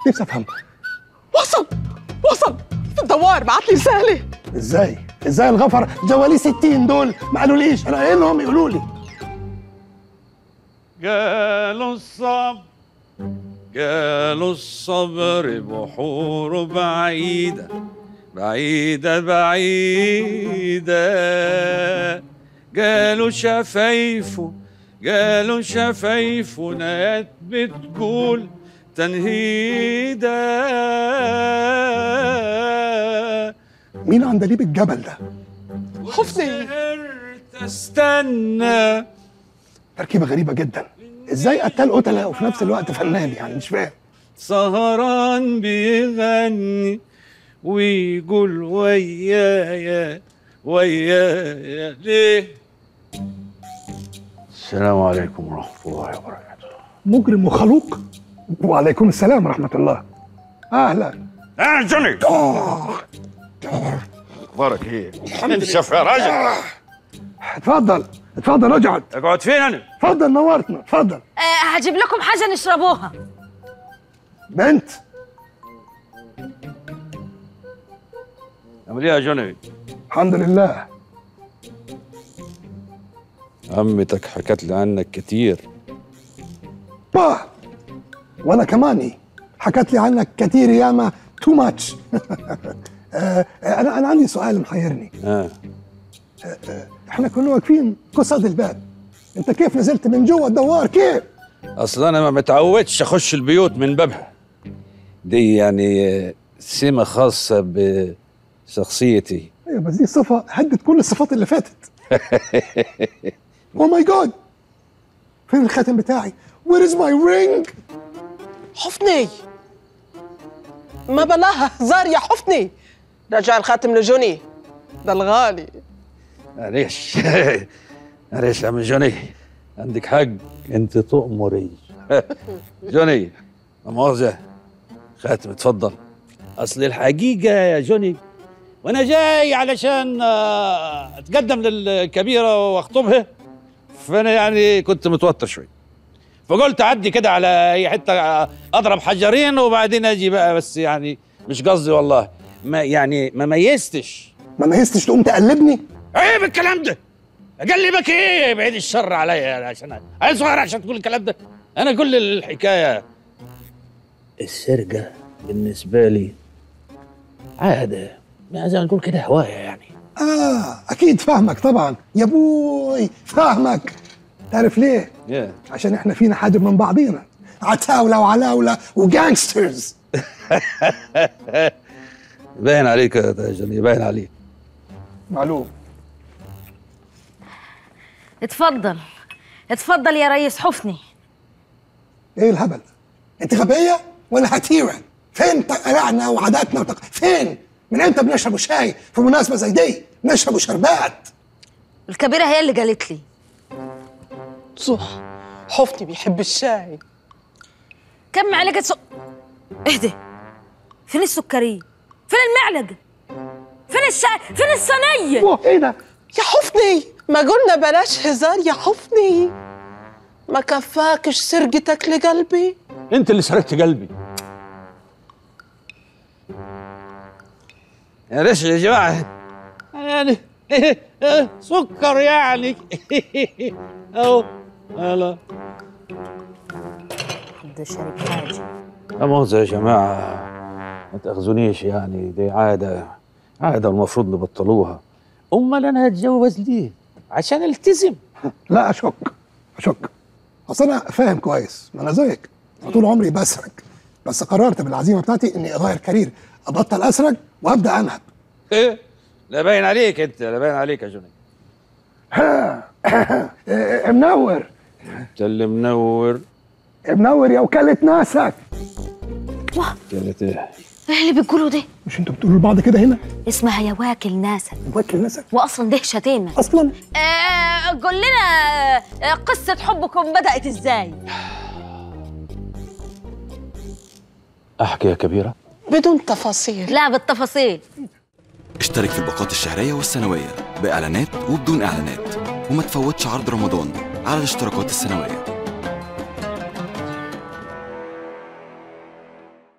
نفسي افهم وصل وصل الدوار بعت لي رساله ازاي ازاي الغفر جوالي 60 دول ما قالوليش انا قايل لهم يقولوا لي قالوا الصبر قالوا الصبر بحور بعيدة بعيدة بعيدة قالوا شفايفه قالوا شفايفه نات بتقول تنهيدة مين عندليب الجبل ده حفني سهرت استنى تركيبه غريبه جدا ازاي قتال قتله وفي نفس الوقت فنان يعني مش فاهم سهران بيغني ويقول ويايا ويايا ليه السلام عليكم ورحمة الله وبركاته مجرم وخلوق وعليكم السلام ورحمه الله اهلا اه جوني اخبارك ايه؟ انشف يا راجل اتفضل اتفضل اقعد اقعد فين انا؟ اتفضل نورتنا اتفضل آه هجيب لكم حاجه نشربوها بنت عامل ايه يا جوني؟ الحمد لله عمتك حكت لي عنك كتير با وانا كماني حكت لي عنك كتير ياما تو ماتش انا انا عندي سؤال محيرني اه احنا كنا واقفين قصاد الباب انت كيف نزلت من جوا الدوار كيف اصلا انا ما متعودش اخش البيوت من بابها دي يعني آه، سمة خاصة بشخصيتي ايوه بس دي صفه هدت كل الصفات اللي فاتت او ماي جاد فين الخاتم بتاعي وير از ماي رينج حفني ما بلاها هزار يا حفني رجع الخاتم لجوني ده الغالي معلش معلش يا عم جوني عندك حق انت تؤمري جوني لا مؤاخذة خاتم اتفضل اصل الحقيقة يا جوني وانا جاي علشان آه، اتقدم للكبيرة واخطبها فانا يعني كنت متوتر شوي فقلت اعدي كده على اي حتة آه، اضرب حجرين وبعدين اجي بقى بس يعني مش قصدي والله ما يعني ما ميزتش ما ميزتش تقوم تقلبني عيب الكلام ده اقلبك ايه بعيد الشر عليا يعني عشان عيل صغير عشان تقول الكلام ده انا كل الحكايه السرقه بالنسبه لي عاده يعني زي ما نقول كده هوايه يعني اه اكيد فاهمك طبعا يا بوي فاهمك تعرف ليه yeah. عشان احنا فينا حاجه من بعضينا عتاوله وعلاوله وجانجسترز باين عليك يا جوني باين عليك معلوم اتفضل اتفضل يا ريس حفني ايه الهبل انت غبيه ولا هتيره فين تقلعنا وعاداتنا وتق... فين من امتى بنشربوا شاي في مناسبه زي دي نشربوا شربات الكبيره هي اللي قالت لي صح حفني بيحب الشاي كم معلقه سكر اهدى فين السكريه فين المعلقه فين الشاي فين الصينيه اوه ايه ده يا حفني ما قلنا بلاش هزار يا حفني ما كفاكش سرقتك لقلبي انت اللي سرقت قلبي يا ريش يا جماعه يعني سكر يعني اهو هلا حد شارب حاجه لا مؤاخذة يا جماعة ما تأخذونيش يعني دي عادة عادة المفروض نبطلوها أمال أنا هتجوز ليه؟ عشان التزم لا اشك اشك اصل انا فاهم كويس ما انا زيك أنا طول عمري بسرق بس قررت بالعزيمه بتاعتي اني اغير كارير ابطل اسرق وابدا انهب إيه؟ لا باين عليك أنت لا باين عليك يا جوني إيه، منور أنت اللي منور منور يا وكاله ناسك كانت إيه؟ ايه اللي بتقولوا ده مش انتوا بتقولوا لبعض كده هنا اسمها يا واكل ناسك وكل ناسك واصلا ده شتيمه اصلا آه قول لنا آه، قصه حبكم بدات ازاي أحكي يا كبيرة بدون تفاصيل لا بالتفاصيل اشترك في الباقات الشهرية والسنوية بإعلانات وبدون إعلانات وما تفوتش عرض رمضان على الاشتراكات السنوية